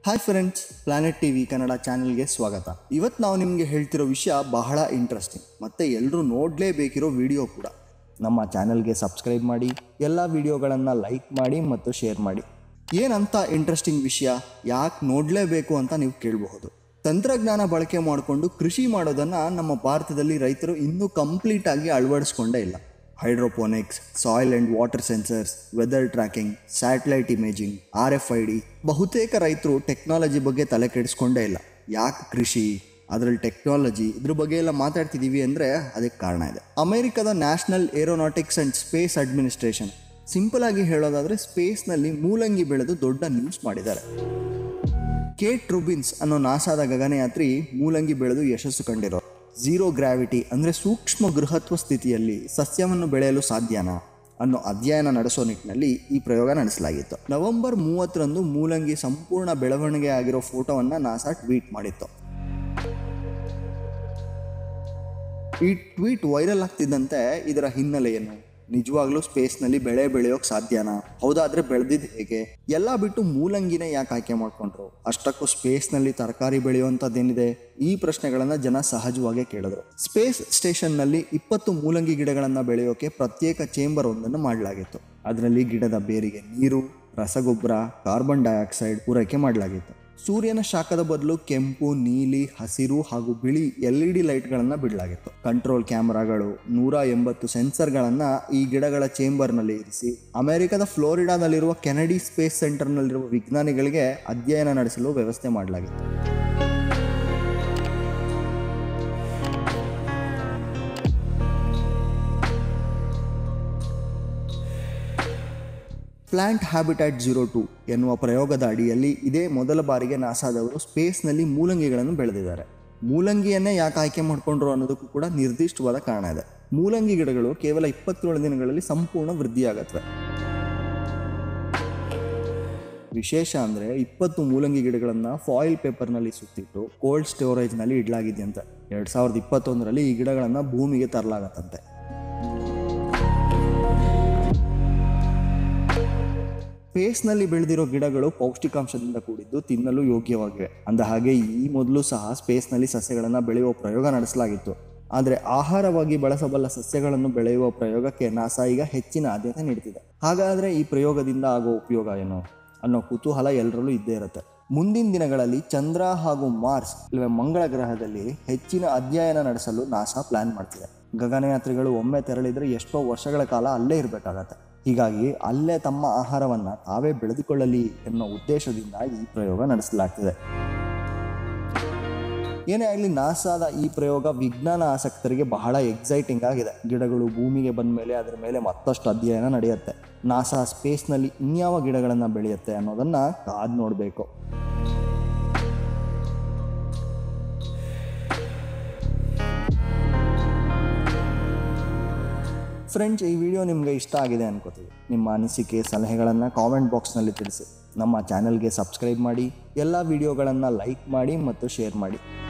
hi friends planet TV Kannada ಚಾನೆಲ್ಗೆ ಸ್ವಾಗತ ಇವತ್ತು ನಾವು ನಿಮಗೆ ಹೇಳ್ತಿರೋ ವಿಷಯ ಬಹಳ ಇಂಟ್ರೆಸ್ಟಿಂಗ್ ಮತ್ತು ಎಲ್ಲರೂ ನೋಡಲೇಬೇಕಿರೋ ವಿಡಿಯೋ ಕೂಡ ನಮ್ಮ ಚಾನೆಲ್ಗೆ ಸಬ್ಸ್ಕ್ರೈಬ್ ಮಾಡಿ ಎಲ್ಲ ವಿಡಿಯೋಗಳನ್ನು ಲೈಕ್ ಮಾಡಿ ಮತ್ತು ಶೇರ್ ಮಾಡಿ ಏನಂತ ಇಂಟ್ರೆಸ್ಟಿಂಗ್ ವಿಷಯ ಯಾಕೆ ನೋಡಲೇಬೇಕು ಅಂತ ನೀವು ಕೇಳಬಹುದು ತಂತ್ರಜ್ಞಾನ ಬಳಕೆ ಮಾಡಿಕೊಂಡು ಕೃಷಿ ಮಾಡೋದನ್ನು ನಮ್ಮ ಭಾರತದಲ್ಲಿ ರೈತರು ಇನ್ನೂ ಕಂಪ್ಲೀಟ್ ಆಗಿ ಅಳವಡಿಸ್ಕೊಂಡೇ ಇಲ್ಲ hydroponics soil and water sensors weather tracking satellite imaging R F I D ಬಹುತೇಕ ರೈತರು ಟೆಕ್ನಾಲಜಿ ಬಗ್ಗೆ ತಲೆ ಕೆಡಿಸ್ಕೊಂಡೇ ಇಲ್ಲ ಯಾಕೆ ಕೃಷಿ ಅದರಲ್ಲಿ ಟೆಕ್ನಾಲಜಿ ಇದ್ರ ಬಗ್ಗೆ ಎಲ್ಲ ಮಾತಾಡ್ತಿದ್ದೀವಿ ಅಂದರೆ ಅದಕ್ಕೆ ಕಾರಣ ಇದೆ ಅಮೆರಿಕದ national aeronautics and space administration simple ಆಗಿ ಹೇಳೋದಾದರೆ ಸ್ಪೇಸ್ನಲ್ಲಿ ಮೂಲಂಗಿ ಬೆಳೆದು ದೊಡ್ಡ ನ್ಯೂಸ್ ಮಾಡಿದ್ದಾರೆ ಕೇಟ್ ರುಬಿನ್ಸ್ ಅನ್ನೋ ನಾಸಾದ ಗಗನಯಾತ್ರಿ ಮೂಲಂಗಿ ಬೆಳೆದು ಯಶಸ್ಸು ಕಂಡಿರೋ ಝೀರೋ ಗ್ರಾವಿಟಿ ಅಂದರೆ ಸೂಕ್ಷ್ಮ ಗೃಹತ್ವ ಸ್ಥಿತಿಯಲ್ಲಿ ಸಸ್ಯವನ್ನು ಬೆಳೆಯಲು ಸಾಧ್ಯನಾ ಅನ್ನೋ ಅಧ್ಯಯನ ನಡೆಸೋ ನಿಟ್ಟಿನಲ್ಲಿ ಈ ಪ್ರಯೋಗ ನಡೆಸಲಾಗಿತ್ತು ನವೆಂಬರ್ ಮೂವತ್ತರಂದು ಮೂಲಂಗಿ ಸಂಪೂರ್ಣ ಬೆಳವಣಿಗೆ ಆಗಿರೋ ಫೋಟೋವನ್ನು ನಾಸಾ ಟ್ವೀಟ್ ಮಾಡಿತ್ತು ಈ ಟ್ವೀಟ್ ವೈರಲ್ ಆಗ್ತಿದ್ದಂತೆ ಇದರ ಹಿನ್ನೆಲೆ ಏನು ನಿಜವಾಗ್ಲೂ ಸ್ಪೇಸ್ನಲ್ಲಿ ಬೆಳೆ ಬೆಳೆಯೋಕೆ ಸಾಧ್ಯನಾ ಹೌದಾದ್ರೆ ಬೆಳೆದಿದ್ದು ಹೇಗೆ ಎಲ್ಲ ಬಿಟ್ಟು ಮೂಲಂಗಿನೇ ಯಾಕೆ ಆಯ್ಕೆ ಮಾಡ್ಕೊಂಡ್ರು ಅಷ್ಟಕ್ಕೂ ಸ್ಪೇಸ್ನಲ್ಲಿ ತರಕಾರಿ ಬೆಳೆಯುವಂಥದ್ದೇನಿದೆ ಈ ಪ್ರಶ್ನೆಗಳನ್ನು ಜನ ಸಹಜವಾಗೇ ಕೇಳಿದ್ರು ಸ್ಪೇಸ್ ಸ್ಟೇಷನ್ನಲ್ಲಿ ಇಪ್ಪತ್ತು ಮೂಲಂಗಿ ಗಿಡಗಳನ್ನು ಬೆಳೆಯೋಕೆ ಪ್ರತ್ಯೇಕ ಚೇಂಬರ್ ಒಂದನ್ನು ಮಾಡಲಾಗಿತ್ತು ಅದರಲ್ಲಿ ಗಿಡದ ಬೇರಿಗೆ ನೀರು ರಸಗೊಬ್ಬರ ಕಾರ್ಬನ್ ಡೈಆಕ್ಸೈಡ್ ಪೂರೈಕೆ ಮಾಡಲಾಗಿತ್ತು ಸೂರ್ಯನ ಶಾಖದ ಬದಲು ಕೆಂಪು ನೀಲಿ ಹಸಿರು ಹಾಗೂ ಬಿಳಿ ಎಲ್ ಇ ಡಿ ಲೈಟ್ಗಳನ್ನು ಬಿಡಲಾಗಿತ್ತು ಕಂಟ್ರೋಲ್ ಕ್ಯಾಮ್ರಾಗಳು ನೂರ ಎಂಬತ್ತು ಸೆನ್ಸರ್ಗಳನ್ನು ಈ ಗಿಡಗಳ ಚೇಂಬರ್ನಲ್ಲಿ ಇರಿಸಿ ಅಮೆರಿಕದ ಫ್ಲೋರಿಡಾದಲ್ಲಿರುವ ಕೆನಡಿ ಸ್ಪೇಸ್ ಸೆಂಟರ್ನಲ್ಲಿರುವ ವಿಜ್ಞಾನಿಗಳಿಗೆ ಅಧ್ಯಯನ ನಡೆಸಲು ವ್ಯವಸ್ಥೆ ಮಾಡಲಾಗಿತ್ತು ಪ್ಲಾಂಟ್ ಹ್ಯಾಬಿಟ್ಯಾಟ್ ಜೀರೋ ಟು ಎನ್ನುವ ಪ್ರಯೋಗದ ಅಡಿಯಲ್ಲಿ ಇದೇ ಮೊದಲ ಬಾರಿಗೆ ನಾಸಾದವರು ಸ್ಪೇಸ್ನಲ್ಲಿ ಮೂಲಂಗಿಗಳನ್ನು ಬೆಳೆದಿದ್ದಾರೆ ಮೂಲಂಗಿಯನ್ನೇ ಯಾಕೆ ಆಯ್ಕೆ ಮಾಡಿಕೊಂಡ್ರು ಅನ್ನೋದಕ್ಕೂ ಕೂಡ ನಿರ್ದಿಷ್ಟವಾದ ಕಾರಣ ಇದೆ ಮೂಲಂಗಿ ಗಿಡಗಳು ಕೇವಲ ಇಪ್ಪತ್ತೇಳು ದಿನಗಳಲ್ಲಿ ಸಂಪೂರ್ಣ ವೃದ್ಧಿಯಾಗತ್ವೆ ವಿಶೇಷ ಅಂದರೆ ಇಪ್ಪತ್ತು ಮೂಲಂಗಿ ಗಿಡಗಳನ್ನು ಫಾಯಿಲ್ ಪೇಪರ್ನಲ್ಲಿ ಸುತ್ತಿಟ್ಟು ಕೋಲ್ಡ್ ಸ್ಟೋರೇಜ್ನಲ್ಲಿ ಇಡಲಾಗಿದೆಯಂತೆ ಎರಡು ಸಾವಿರದ ಇಪ್ಪತ್ತೊಂದರಲ್ಲಿ ಈ ಗಿಡಗಳನ್ನು ಭೂಮಿಗೆ ತರಲಾಗತ್ತಂತೆ ಸ್ಪೇಸ್ನಲ್ಲಿ ಬೆಳೆದಿರೋ ಗಿಡಗಳು ಪೌಷ್ಟಿಕಾಂಶದಿಂದ ಕೂಡಿದ್ದು ತಿನ್ನಲು ಯೋಗ್ಯವಾಗಿವೆ ಅಂದ ಹಾಗೆ ಈ ಮೊದಲು ಸಹ ಸ್ಪೇಸ್ನಲ್ಲಿ ಸಸ್ಯಗಳನ್ನು ಬೆಳೆಯುವ ಪ್ರಯೋಗ ನಡೆಸಲಾಗಿತ್ತು ಆದರೆ ಆಹಾರವಾಗಿ ಬಳಸಬಲ್ಲ ಸಸ್ಯಗಳನ್ನು ಬೆಳೆಯುವ ಪ್ರಯೋಗಕ್ಕೆ ನಾಸಾ ಈಗ ಹೆಚ್ಚಿನ ಆದ್ಯತೆ ನೀಡ್ತಿದೆ ಹಾಗಾದರೆ ಈ ಪ್ರಯೋಗದಿಂದ ಆಗೋ ಉಪಯೋಗ ಏನು ಅನ್ನೋ ಕುತೂಹಲ ಎಲ್ಲರಲ್ಲೂ ಇದ್ದೇ ಇರುತ್ತೆ ಮುಂದಿನ ದಿನಗಳಲ್ಲಿ ಚಂದ್ರ ಹಾಗೂ ಮಾರ್ಸ್ ಇಲ್ಲವೇ ಮಂಗಳ ಗ್ರಹದಲ್ಲಿ ಹೆಚ್ಚಿನ ಅಧ್ಯಯನ ನಡೆಸಲು ನಾಸಾ ಪ್ಲಾನ್ ಮಾಡ್ತಿದೆ ಗಗನಯಾತ್ರಿಗಳು ಒಮ್ಮೆ ತೆರಳಿದ್ರೆ ಎಷ್ಟೋ ವರ್ಷಗಳ ಕಾಲ ಅಲ್ಲೇ ಇರಬೇಕಾಗತ್ತೆ ಹೀಗಾಗಿ ಅಲ್ಲೇ ತಮ್ಮ ಆಹಾರವನ್ನು ತಾವೇ ಬೆಳೆದುಕೊಳ್ಳಲಿ ಎನ್ನೋ ಉದ್ದೇಶದಿಂದ ಈ ಪ್ರಯೋಗ ನಡೆಸಲಾಗ್ತಿದೆ ಏನೇ ಆಗಲಿ ನಾಸಾದ ಈ ಪ್ರಯೋಗ ವಿಜ್ಞಾನ ಆಸಕ್ತರಿಗೆ ಬಹಳ ಎಕ್ಸೈಟಿಂಗ್ ಆಗಿದೆ ಗಿಡಗಳು ಭೂಮಿಗೆ ಬಂದ ಮೇಲೆ ಅದರ ಮೇಲೆ ಮತ್ತಷ್ಟು ಅಧ್ಯಯನ ನಡೆಯುತ್ತೆ ನಾಸಾ ಸ್ಪೇಸ್ನಲ್ಲಿ ಇನ್ಯಾವ ಗಿಡಗಳನ್ನು ಬೆಳೆಯುತ್ತೆ ಅನ್ನೋದನ್ನು ಕಾದು ನೋಡಬೇಕು ಫ್ರೆಂಡ್ಸ್ ಈ ವಿಡಿಯೋ ನಿಮಗೆ ಇಷ್ಟ ಆಗಿದೆ ಅನ್ಕೋತೀವಿ ನಿಮ್ಮ ಅನಿಸಿಕೆ ಸಲಹೆಗಳನ್ನು ಕಾಮೆಂಟ್ ಬಾಕ್ಸ್ನಲ್ಲಿ ತಿಳಿಸಿ ನಮ್ಮ ಚಾನೆಲ್ಗೆ ಸಬ್ಸ್ಕ್ರೈಬ್ ಮಾಡಿ ಎಲ್ಲ ವಿಡಿಯೋಗಳನ್ನು ಲೈಕ್ ಮಾಡಿ ಮತ್ತು ಶೇರ್ ಮಾಡಿ